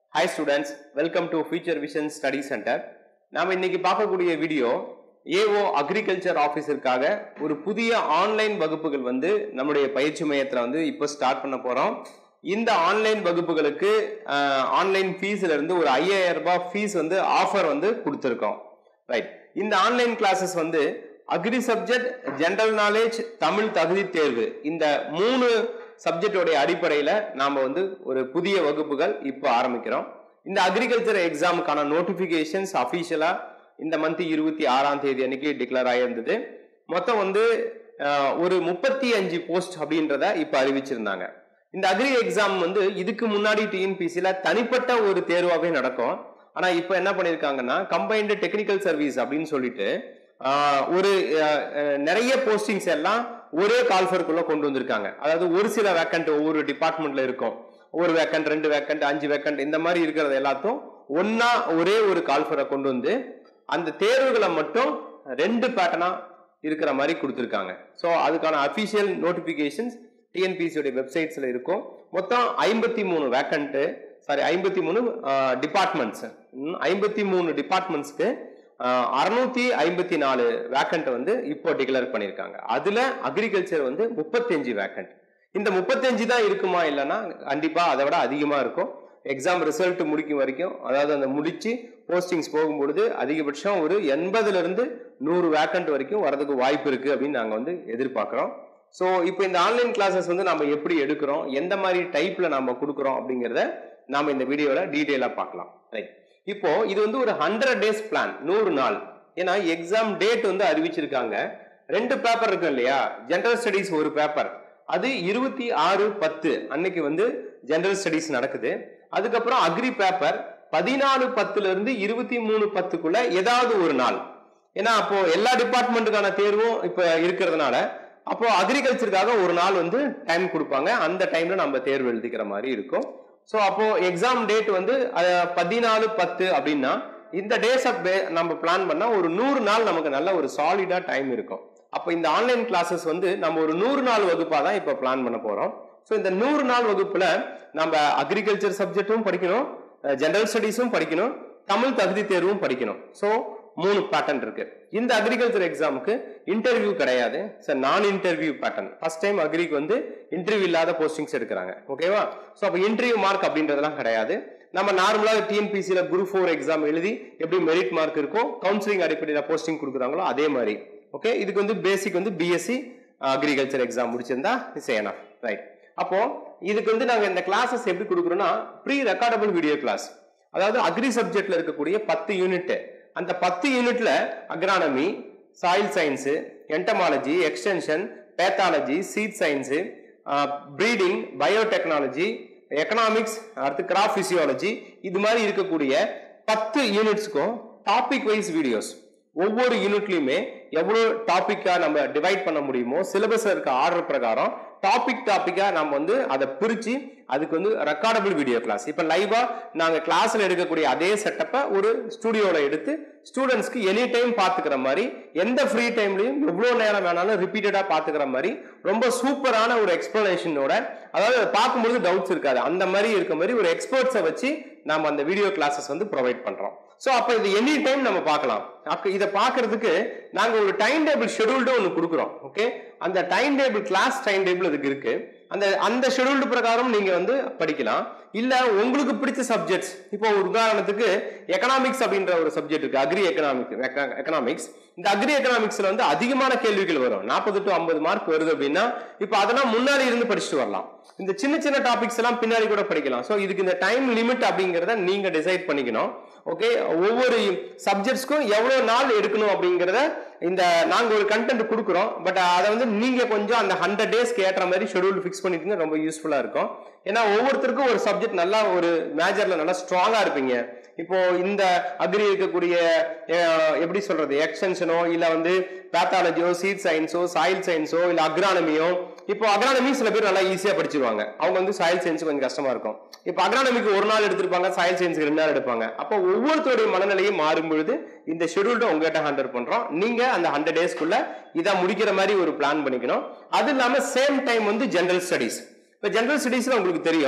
hi students welcome to future vision study centre நாம இன்னைக்கு பார்க்கக்கூடிய வீடியோ ஏஓ அக்ரிகல்ச்சர் ஆஃபீஸருக்காக ஒரு புதிய ஆன்லைன் வகுப்புகள் வந்து நம்முடைய பயிற்சி மையத்தில் வந்து இப்போ ஸ்டார்ட் பண்ண போகிறோம் இந்த ஆன்லைன் வகுப்புகளுக்கு ஆன்லைன் ஃபீஸ்ல இருந்து ஒரு ஐயாயிரம் ரூபாய் ஃபீஸ் வந்து ஆஃபர் வந்து கொடுத்துருக்கோம் ரைட் இந்த ஆன்லைன் கிளாஸஸ் வந்து agri subject general knowledge Tamil தகுதி தேர்வு இந்த மூணு சப்ஜெக்டோடைய அடிப்படையில் நாம் வந்து ஒரு புதிய வகுப்புகள் இப்போ ஆரம்பிக்கிறோம் இந்த அக்ரிகல்ச்சர் எக்ஸாமுக்கான நோட்டிஃபிகேஷன்ஸ் அஃபீஷியலாக இந்த மந்த் இருபத்தி ஆறாம் தேதி அன்னைக்கு டிக்ளேர் ஆகியிருந்தது மொத்தம் வந்து அஹ், ஒரு முப்பத்தி அஞ்சு போஸ்ட் அப்படின்றத இப்போ அறிவிச்சிருந்தாங்க இந்த அக்ரி எக்ஸாம் வந்து இதுக்கு முன்னாடி டிஎன்பிசியில் தனிப்பட்ட ஒரு தேர்வாகவே நடக்கும் ஆனால் இப்போ என்ன பண்ணியிருக்காங்கன்னா கம்பைன்டு டெக்னிக்கல் சர்வீஸ் அப்படின்னு சொல்லிட்டு ஆஹ், ஒரு அஹ், அஹ், நிறைய போஸ்டிங்ஸ் எல்லாம் ஒரே கால்ஃபருக்குள்ள கொண்டு வந்திருக்காங்க அதாவது ஒரு சில வேக்கண்ட் ஒவ்வொரு டிபார்ட்மெண்ட்ல இருக்கும் ஒரு வேக்கண்ட் ரெண்டு வேக்கண்ட் அஞ்சு வேக்கண்ட் இந்த மாதிரி இருக்கிறது எல்லாத்தையும் ஒன்னா ஒரே ஒரு கால்ஃபரை கொண்டு வந்து அந்த தேர்வுகளை மட்டும் ரெண்டு பேட்டர்னா இருக்கிற மாதிரி கொடுத்துருக்காங்க ஸோ அதுக்கான அஃபிஷியல் நோட்டிஃபிகேஷன்ஸ் டிஎன்பிசியோடைய வெப்சைட்ஸில் இருக்கும் மொத்தம் ஐம்பத்தி மூணு வேக்கண்ட்டு சாரி ஐம்பத்தி மூணு டிபார்ட்மெண்ட்ஸ் ஐம்பத்தி மூணு டிபார்ட்மெண்ட்ஸ்க்கு அறுநூத்தி ஐம்பத்தி நாலு வேக்கண்ட் வந்து இப்போ டிக்ளேர் பண்ணியிருக்காங்க அதுல அக்ரிகல்ச்சர் வந்து முப்பத்தஞ்சு வேக்கண்ட் இந்த முப்பத்தஞ்சு தான் இருக்குமா இல்லைன்னா கண்டிப்பா அதை விட அதிகமா இருக்கும் எக்ஸாம் ரிசல்ட் முடிக்கும் வரைக்கும் அதாவது அந்த முடிச்சு போஸ்டிங்ஸ் போகும்பொழுது அதிகபட்சம் ஒரு எண்பதுல இருந்து நூறு வேக்கண்ட் வரைக்கும் வரதுக்கு வாய்ப்பு இருக்கு அப்படின்னு நாங்க வந்து எதிர்பார்க்கிறோம் ஸோ இப்போ இந்த ஆன்லைன் கிளாஸஸ் வந்து நம்ம எப்படி எடுக்கிறோம் எந்த மாதிரி டைப்ல நம்ம கொடுக்குறோம் அப்படிங்கிறத நாம இந்த வீடியோல டீட்டெயிலாக பார்க்கலாம் ரைட் இப்போ இது வந்து ஒரு ஹண்ட்ரட் டேஸ் பிளான் நூறு நாள் ஏன்னா எக்ஸாம் டேட் வந்து அறிவிச்சிருக்காங்க ரெண்டு பேப்பர் இருக்கு இல்லையா ஜெனரல் ஸ்டடீஸ் ஒரு பேப்பர் அது இருபத்தி ஆறு பத்து அன்னைக்கு வந்து ஜெனரல் ஸ்டடீஸ் நடக்குது அதுக்கப்புறம் அக்ரி பேப்பர் பதினாலு பத்துல இருந்து இருபத்தி மூணு பத்துக்குள்ள ஏதாவது ஒரு நாள் ஏன்னா அப்போ எல்லா டிபார்ட்மெண்ட்டுக்கான தேர்வும் இப்ப இருக்கிறதுனால அப்போ அக்ரிகல்ச்சருக்காக ஒரு நாள் வந்து டைம் கொடுப்பாங்க அந்த டைம்ல நம்ம தேர்வு எழுதிக்கிற மாதிரி இருக்கும் ஸோ அப்போ எக்ஸாம் டேட் வந்து அஹ், பதினாலு பத்து அப்படின்னா இந்த டேஸ் நம்ம பிளான் பண்ணா ஒரு நூறு நாள் நமக்கு நல்ல ஒரு சாலிடா டைம் இருக்கும் அப்போ இந்த ஆன்லைன் கிளாஸஸ் வந்து நம்ம ஒரு நூறு நாள் வகுப்பா தான் இப்போ பிளான் பண்ண போறோம் ஸோ இந்த நூறு நாள் வகுப்புல நம்ம அக்ரிகல்ச்சர் சப்ஜெக்டும் படிக்கணும் ஜெனரல் ஸ்டடீஸும் படிக்கணும் தமிழ் தகுதி தேர்வும் படிக்கணும் ஸோ மூணு பேட்டர்ன் இருக்கு இந்த அக்ரிகல்ச்சர் எக்ஸாமுக்கு இன்டர்வியூ கிடையாது சார் நான் இன்டர்வியூ பேட்டர்ன் ஃபர்ஸ்ட் டைம் அக்ரிக்கு வந்து இன்டர்வியூ இல்லாத போஸ்டிங்ஸ் எடுக்கிறாங்க ஓகேவா ஸோ அப்போ இன்டர்வியூ மார்க் அப்படின்றதெல்லாம் கிடையாது நம்ம நார்மலாக டிஎன்பிசியில் குரூப் ஃபோர் எக்ஸாம் எழுதி எப்படி மெரிட் மார்க் இருக்கும் கவுன்சிலிங் அடிப்படையில் போஸ்டிங் கொடுக்குறாங்களோ அதே மாதிரி ஓகே இதுக்கு வந்து பேசிக் வந்து பிஎஸ்சி அக்ரிகல்ச்சர் எக்ஸாம் முடிச்சிருந்தா செய்யணும் ரைட் அப்போ இதுக்கு வந்து நாங்கள் இந்த கிளாஸஸ் எப்படி கொடுக்குறோம்னா ப்ரீ ரெக்கார்டபிள் வீடியோ கிளாஸ் அதாவது அக்ரி சப்ஜெக்ட்ல இருக்கக்கூடிய பத்து யூனிட் அந்த பத்து யூனிட்ல agronomy soil science entomology extension pathology seed science breeding biotechnology economics அடுத்து கிராஃப் பிசியாலஜி இது மாதிரி இருக்கக்கூடிய பத்து யூனிட்ஸ்க்கும் டாபிக் வைஸ் வீடியோஸ் ஒவ்வொரு யூனிட்லயுமே எவ்வளவு டாபிக்கா நம்ம டிவைட் பண்ண முடியுமோ சிலபஸ் இருக்க ஆர்டர் பிரகாரம் டாபிக் டாபிக்கா நம்ம வந்து அதை பிரிச்சு அதுக்கு வந்து ரெக்கார்டபிள் வீடியோ கிளாஸ் இப்ப லைவா நாங்க கிளாஸ்ல எடுக்கக்கூடிய அதே செட்டப்பை ஒரு ஸ்டுடியோல எடுத்து ஸ்டூடெண்ட்ஸ்க்கு எனி டைம் பாத்துக்கிற மாதிரி எந்த ஃப்ரீ டைம்லயும் எவ்வளவு நேரம் வேணாலும் ரிப்பீட்டடா பாத்துக்கிற மாதிரி ரொம்ப சூப்பரான ஒரு எக்ஸ்பிளனேஷனோட அதாவது அதை பார்க்கும்போது டவுட்ஸ் இருக்காது அந்த மாதிரி இருக்க மாதிரி ஒரு எக்ஸ்பர்ட்ஸை வச்சு நாம அந்த வீடியோ கிளாஸஸ் வந்து ப்ரொவைட் பண்றோம் ஸோ அப்போ இது எனி டைம் நம்ம பார்க்கலாம் அப்போ இதை பார்க்கறதுக்கு நாங்கள் ஒரு டைம் டேபிள் ஷெடியூல்டு ஒன்று கொடுக்குறோம் ஓகே அந்த time table class time table அதுக்கு இருக்கு அந்த அந்த ஷெடியூல்டு பிரகாரம் நீங்க வந்து படிக்கலாம் இல்ல உங்களுக்கு பிடிச்ச சப்ஜெக்ட்ஸ் இப்போ ஒரு உதாரணத்துக்கு எக்கனாமிக்ஸ் அப்படின்ற ஒரு சப்ஜெக்ட் இருக்கு அக்ரி எக்கனாமிக் எக்கனாமிக்ஸ் இந்த அக்ரி எக்கனாமிக்ஸ்ல வந்து அதிகமான கேள்விகள் வரும் நாற்பது டு ஐம்பது மார்க் வருது அப்படின்னா இப்போ அதெல்லாம் முன்னாடி இருந்து படிச்சுட்டு வரலாம் இந்த சின்ன சின்ன டாபிக்ஸ் எல்லாம் பின்னாடி கூட படிக்கலாம் ஸோ இதுக்கு இந்த டைம் லிமிட் அப்படிங்கிறத நீங்க டிசைட் பண்ணிக்கணும் ஓகே ஒவ்வொரு சப்ஜெக்ட்ஸ்க்கும் எவ்வளவு நாள் எடுக்கணும் அப்படிங்கிறத இந்த நாங்க ஒரு கண்டென்ட் கொடுக்குறோம் பட் அதை வந்து நீங்க கொஞ்சம் அந்த ஹண்ட்ரட் டேஸ்க்கு ஏற்ற மாதிரி ஷெடியூல் ஃபிக்ஸ் பண்ணிட்டீங்கன்னா ரொம்ப யூஸ்ஃபுல்லா இருக்கும் ஏன்னா ஒவ்வொருத்தருக்கும் ஒரு சப்ஜெக்ட் நல்லா ஒரு மேஜர்ல நல்லா ஸ்ட்ராங்கா இருப்பீங்க இப்போ இந்த அக்ரி இருக்கக்கூடிய அஹ், எப்படி சொல்றது எக்ஸ்டென்ஷனோ இல்ல வந்து பேத்தாலஜியோ சீட் சயின்ஸோ சாயில் சயின்ஸோ இல்ல அக்ரானமியோ இப்போ அக்ரானமி சில பேர் நல்லா ஈஸியா படிச்சிருவாங்க அவங்க வந்து சாயில் சயின்ஸ் கொஞ்சம் கஷ்டமா இருக்கும் இப்போ அக்ரானமிக்கு ஒரு நாள் எடுத்திருப்பாங்க சாயில் சயின்ஸ்க்கு ரெண்டு நாள் எடுப்பாங்க அப்போ ஒவ்வொருத்தருடைய மனநிலையும் மாறும் பொழுது இந்த ஷெடியூல்ட உங்ககிட்ட ஹேண்டல் பண்றோம் நீங்க அந்த ஹண்ட்ரட் டேஸ்க்குள்ள இதை முடிக்கிற மாதிரி ஒரு பிளான் பண்ணிக்கணும் அது இல்லாம சேம் டைம் வந்து ஜெனரல் ஸ்டடிஸ் இப்போ ஜெனரல் ஸ்டடீஸ்ல உங்களுக்கு தெரியும்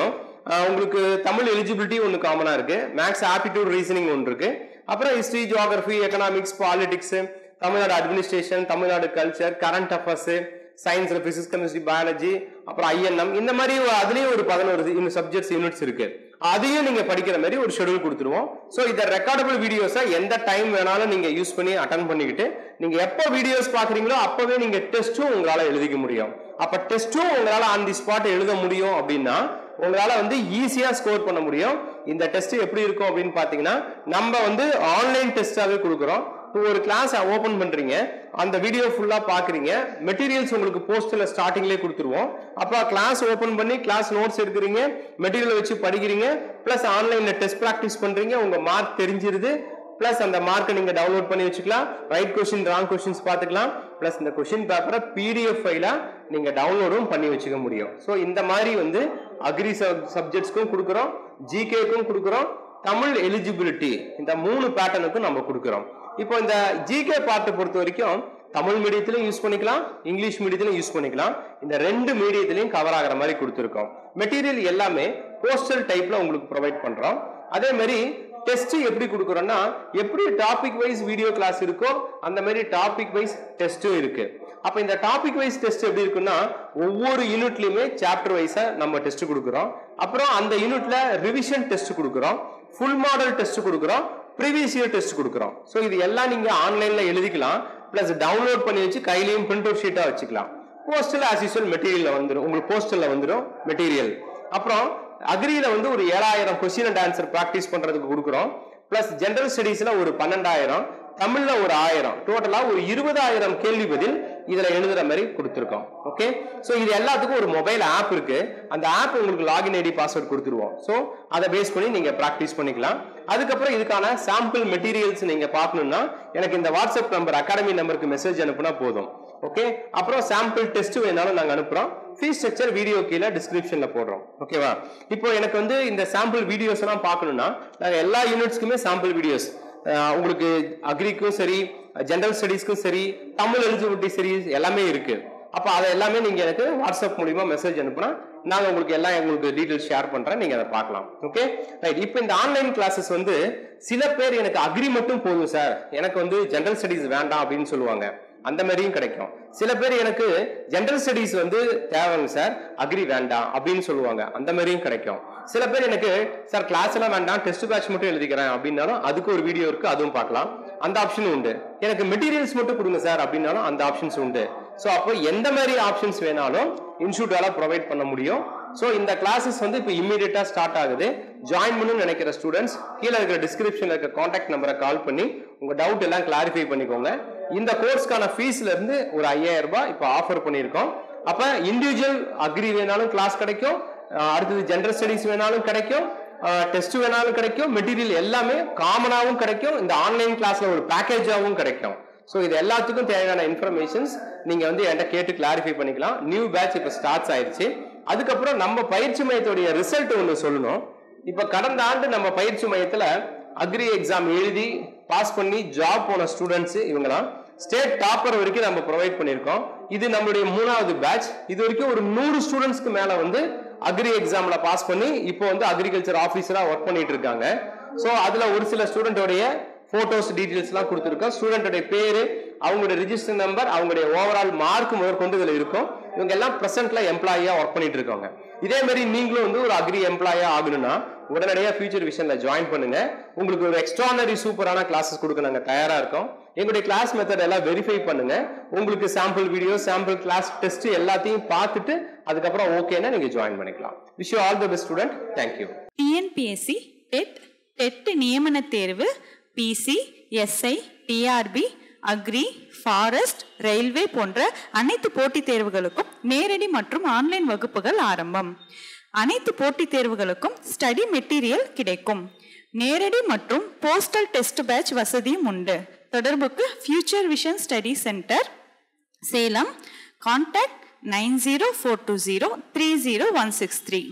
அஹ் உங்களுக்கு தமிழ் எலிஜிபிலிட்டி ஒன்று காமனாக இருக்கு மேக்ஸ் ஆப்டிடியூட் ரீசனிங் ஒன்று இருக்கு அப்புறம் history geography economics politics Tamil Nadu administration Tamil Nadu culture current affairs சயின்ஸ்ல பிசிக்ஸ் கெமிஸ்ட்ரி பயாலஜி அப்புறம் ஐஎன்எம் இந்த மாதிரி அதுலயும் ஒரு பதினோரு சப்ஜெக்ட்ஸ் யூனிட்ஸ் இருக்கு அதையும் நீங்க படிக்கிற மாதிரி ஒரு ஷெடியூல் கொடுத்துருவோம் ஸோ இந்த ரெக்கார்டபிள் வீடியோஸை எந்த டைம் வேணாலும் நீங்க யூஸ் பண்ணி அட்டன் பண்ணிக்கிட்டு நீங்க எப்போ வீடியோஸ் பாக்குறீங்களோ அப்பவே நீங்க டெஸ்ட்டும் உங்களால எழுதிக்க முடியும் அப்ப டெஸ்ட்டும் உங்களால ஆன் தி ஸ்பாட் எழுத முடியும் அப்படின்னா உங்களால வந்து ஈஸியா ஸ்கோர் பண்ண முடியும் இந்த டெஸ்ட் எப்படி இருக்கும் அப்படின்னு பாத்தீங்கன்னா நம்ம வந்து ஆன்லைன் டெஸ்டாவே கொடுக்குறோம் இப்போ ஒரு கிளாஸ் ஓபன் பண்றீங்க அந்த வீடியோ ஃபுல்லா பாக்குறீங்க மெட்டீரியல்ஸ் உங்களுக்கு போஸ்ட்ல ஸ்டார்டிங்லேயே கொடுத்துருவோம் அப்புறம் கிளாஸ் ஓபன் பண்ணி கிளாஸ் நோட்ஸ் எடுக்கிறீங்க மெட்டீரியல் வச்சு படிக்கிறீங்க பிளஸ் ஆன்லைன்ல டெஸ்ட் ப்ராக்டிஸ் பண்றீங்க உங்க மார்க் தெரிஞ்சிருது பிளஸ் அந்த மார்க்கை நீங்க டவுன்லோட் பண்ணி வச்சுக்கலாம் ரைட் கொஸ்டின் ராங் கொஸ்டின்ஸ் பார்த்துக்கலாம் பிளஸ் இந்த கொஸ்டின் பேப்பரை பிடிஎஃப் ஃபைலா நீங்க டவுன்லோடும் பண்ணி வச்சுக்க முடியும் ஸோ இந்த மாதிரி வந்து அக்ரி சப்ஜெக்ட்ஸ்க்கும் கொடுக்குறோம் ஜிகேக்கும் கொடுக்குறோம் தமிழ் எலிஜிபிலிட்டி இந்த மூணு பேட்டர்னுக்கும் நம்ம கொடுக்குறோம் இப்போ இந்த ஜிகே பார்ட்டை பொறுத்த வரைக்கும் தமிழ் மீடியத்திலையும் யூஸ் பண்ணிக்கலாம் இங்கிலீஷ் மீடியத்திலையும் யூஸ் பண்ணிக்கலாம் இந்த ரெண்டு மீடியத்திலையும் கவர் ஆகிற மாதிரி கொடுத்துருக்கோம் மெட்டீரியல் எல்லாமே போஸ்டல் டைப்ல உங்களுக்கு ப்ரொவைட் பண்றோம் அதே மாதிரி டெஸ்ட் எப்படி கொடுக்குறோம்னா எப்படி டாபிக் வைஸ் வீடியோ கிளாஸ் இருக்கோ அந்த மாதிரி டாபிக் வைஸ் டெஸ்ட்டும் இருக்கு அப்ப இந்த டாபிக் வைஸ் டெஸ்ட் எப்படி இருக்குன்னா ஒவ்வொரு யூனிட்லயுமே சாப்டர் வைஸா நம்ம டெஸ்ட் கொடுக்குறோம் அப்புறம் அந்த யூனிட்ல ரிவிஷன் டெஸ்ட் கொடுக்குறோம் ஃபுல் மாடல் டெஸ்ட் கொடுக்குறோம் ப்ரீவியஸ் இயர் டெஸ்ட் கொடுக்குறோம் ஸோ இது எல்லாம் நீங்க ஆன்லைன்ல எழுதிக்கலாம் பிளஸ் டவுன்லோட் பண்ணி வச்சு கையிலையும் பிரிண்ட் அவுட் ஷீட்டா வச்சுக்கலாம் போஸ்டல் ஆஸ் யூஸ்வல் மெட்டீரியல் வந்துடும் உங்களுக்கு போஸ்டல்ல வந்துடும் மெட்டீரியல் அப்புறம் அக்ரியில வந்து ஒரு ஏழாயிரம் கொஸ்டின் அண்ட் ஆன்சர் ப்ராக்டிஸ் பண்றதுக்கு கொடுக்குறோம் பிளஸ் ஜெனரல் ஸ்டடீஸ்ல ஒரு பன்னெண்டாயிரம் தமிழ்ல ஒரு ஆயிரம் டோட்டலா ஒரு இருபதாயிரம் கேள்வி பதில் இதுல எழுதுற மாதிரி கொடுத்துருக்கோம் ஓகே சோ இது எல்லாத்துக்கும் ஒரு மொபைல் ஆப் இருக்கு அந்த ஆப் உங்களுக்கு லாகின் ஐடி பாஸ்வேர்ட் கொடுத்துருவோம் சோ அதை பேஸ் பண்ணி நீங்க ப்ராக்டிஸ் பண்ணிக்கலாம் அதுக்கப்புறம் இதுக்கான சாம்பிள் மெட்டீரியல்ஸ் நீங்க பார்க்கணும்னா எனக்கு இந்த வாட்ஸ்அப் நம்பர் அகாடமி நம்பருக்கு மெசேஜ் அனுப்புனா போதும் ஓகே அப்புறம் சாம்பிள் டெஸ்ட் வேணாலும் நாங்க அனுப்புறோம் ஃபீஸ் ஸ்ட்ரக்சர் வீடியோ கீழே டிஸ்கிரிப்ஷன்ல போடுறோம் ஓகேவா இப்போ எனக்கு வந்து இந்த சாம்பிள் வீடியோஸ் எல்லாம் பார்க்கணும்னா நாங்க எல்லா யூனிட்ஸ்க்குமே சாம்பிள் வீடியோஸ் உங்களுக்கு அக்ரிக்கும் சரி ஜெனரல் ஸ்டடீஸ்க்கும் சரி தமிழ் எலிஜிபிலிட்டி சரி எல்லாமே இருக்கு அப்ப அதை எல்லாமே நீங்க எனக்கு வாட்ஸ்அப் மூலியமா மெசேஜ் அனுப்புனா நாங்க உங்களுக்கு எல்லாம் உங்களுக்கு டீடைல்ஸ் ஷேர் பண்றேன் நீங்க அதை பார்க்கலாம் ஓகே ரைட் இப்போ இந்த ஆன்லைன் கிளாஸஸ் வந்து சில பேர் எனக்கு அக்ரி மட்டும் போதும் சார் எனக்கு வந்து ஜெனரல் ஸ்டடீஸ் வேண்டாம் அப்படின்னு சொல்லுவாங்க அந்த மாதிரியும் கிடைக்கும் சில பேர் எனக்கு ஜெனரல் ஸ்டடீஸ் வந்து தேவைங்க சார் அக்ரி வேண்டாம் அப்படின்னு சொல்லுவாங்க அந்த மாதிரியும் கிடைக்கும் சில பேர் எனக்கு சார் கிளாஸ் எல்லாம் வேண்டாம் டெஸ்ட் பேட்ச் மட்டும் எழுதிக்கிறேன் அப்படின்னாலும் அதுக்கு ஒரு வீடியோ இருக்கு அதுவும் பார்க்கலாம் அந்த ஆப்ஷனும் உண்டு எனக்கு மெட்டீரியல்ஸ் மட்டும் கொடுங்க சார் அப்படின்னாலும் அந்த ஆப்ஷன்ஸ் உண்டு ஸோ அப்போ எந்த மாதிரி ஆப்ஷன்ஸ் வேணாலும் இன்ஸ்டியூட்டால ப்ரொவைட் பண்ண முடியும் ஸோ இந்த கிளாஸஸ் வந்து இப்போ இம்மீடியட்டா ஸ்டார்ட் ஆகுது ஜாயின் பண்ணணும்னு நினைக்கிற ஸ்டூடெண்ட்ஸ் கீழே இருக்கிற டிஸ்கிரிப்ஷன்ல இருக்க காண்டாக்ட் நம்பரை கால் பண்ணி உங்க டவுட் எல்லாம் கிளாரிஃபை பண்ணிக்கோங்க இந்த கோர்ஸ்க்கான ஃபீஸ்ல இருந்து ஒரு ஐயாயிரம் ரூபாய் இப்போ ஆஃபர் பண்ணியிருக்கோம் அப்ப இண்டிவிஜுவல் அக்ரி வேணாலும் கிளாஸ் கிடைக்கும் அஹ் அடுத்தது ஜெனரல் ஸ்டடிஸ் வேணாலும் கிடைக்கும் டெஸ்ட் வேணாலும் கிடைக்கும் மெட்டீரியல் எல்லாமே காமனாகவும் கிடைக்கும் இந்த ஆன்லைன் கிளாஸ்ல ஒரு பேக்கேஜாகவும் கிடைக்கும் ஸோ இது எல்லாத்துக்கும் தேவையான இன்ஃபர்மேஷன்ஸ் நீங்க வந்து என்கிட்ட கேட்டு கிளாரிஃபை பண்ணிக்கலாம் நியூ பேட்ச் இப்போ ஸ்டார்ட்ஸ் ஆயிருச்சு அதுக்கப்புறம் நம்ம பயிற்சி மையத்துடைய ரிசல்ட் ஒன்று சொல்லணும் இப்போ கடந்த ஆண்டு நம்ம பயிற்சி மையத்துல அக்ரி எக்ஸாம் எழுதி பாஸ் பண்ணி ஜாப் போன ஸ்டூடெண்ட்ஸ் இவங்கலாம் ஸ்டேட் டாப்பர் வரைக்கும் நம்ம ப்ரொவைட் பண்ணியிருக்கோம் இது நம்மளுடைய மூணாவது பேட்ச் இது வரைக்கும் ஒரு நூறு ஸ்டூடெண்ட்ஸ்க்கு மேல வந்து அக்ரி எக்ஸாம்ல பாஸ் பண்ணி இப்போ வந்து அக்ரிகல்ச்சர் ஆஃபீஸரா ஒர்க் பண்ணிட்டு இருக்காங்க ஸோ அதுல ஒரு சில ஸ்டூடெண்டோடைய போட்டோஸ் டீடைல்ஸ் எல்லாம் கொடுத்துருக்கோம் ஸ்டூடெண்டோடைய பேரு அவங்களுடைய ரிஜிஸ்டர் நம்பர் அவங்களுடைய ஓவரால் மார்க் முதற்கொண்டு இதுல இருக்கும் இவங்க எல்லாம் பிரசன்ட்ல எம்ப்ளாயியா ஒர்க் பண்ணிட்டு இருக்காங்க இதே மாதிரி நீங்களும் வந்து ஒரு அக்ரி எம்ப்ளாயா ஆகணும்னா உடனடியாக ஃபியூச்சர் விஷன்ல ஜாயின் பண்ணுங்க உங்களுக்கு ஒரு எக்ஸ்ட்ரானரி சூப்பரான கிளாஸஸ் கொடுக்க நாங்க தயாரா இருக்கோம் எங்களுடைய கிளாஸ் மெத்தட் எல்லாம் வெரிஃபை பண்ணுங்க உங்களுக்கு sample video sample class test எல்லாத்தையும் பார்த்துட்டு அதுக்கப்புறம் ஓகேன்னா நீங்க ஜாயின் பண்ணிக்கலாம் wish you all the best student thank you TNPSC TET TET நியமன தேர்வு PC SI TRB agri forest railway போன்ற அனைத்து போட்டித் தேர்வுகளுக்கும் நேரடி மற்றும் ஆன்லைன் வகுப்புகள் ஆரம்பம் அனைத்து போட்டித் தேர்வுகளுக்கும் ஸ்டடி மெட்டீரியல் கிடைக்கும் நேரடி மற்றும் போஸ்டல் டெஸ்ட் பேட்ச் வசதியும் உண்டு தொடர்புக்கு future vision study centre Salem contact nine zero four two zero three zero one six three